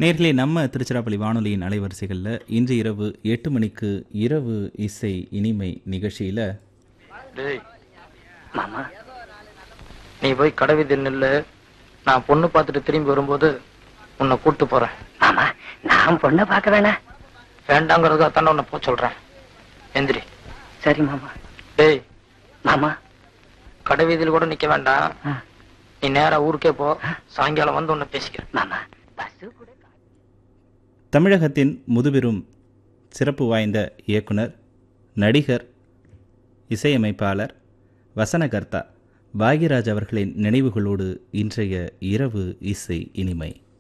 நேர்களே நம்ம திருச்சிராப்பள்ளி வானொலியின் அலைவரிசைகளில் இன்று இரவு எட்டு மணிக்கு இரவு இசை இனிமை நிகழ்ச்சியில் டேய் மாமா நீ போய் கடை வீதியில் நில்லு நான் பொண்ணு பார்த்துட்டு திரும்பி வரும்போது உன்னை கூட்டு போறேன் மாமா நான் பொண்ணை பார்க்க வேணா வேண்டாங்கிறதுக்காக தானே உன்னை போக சொல்றேன் எந்திரி சரி மாமா டேய் மாமா கடை வீதியில் கூட நிக்க வேண்டாம் ஆ, நீ நேரா ஊருக்கே போ சாயங்காலம் வந்து உன்னை பேசிக்கிறேன் மாமா பஸ் கூட தமிழகத்தின் முதுபெரும் சிறப்பு வாய்ந்த இயக்குனர் நடிகர் இசையமைப்பாளர் வசனகர்த்தா பாக்யராஜ் அவர்களின் நினைவுகளோடு இன்றைய இரவு இசை இனிமை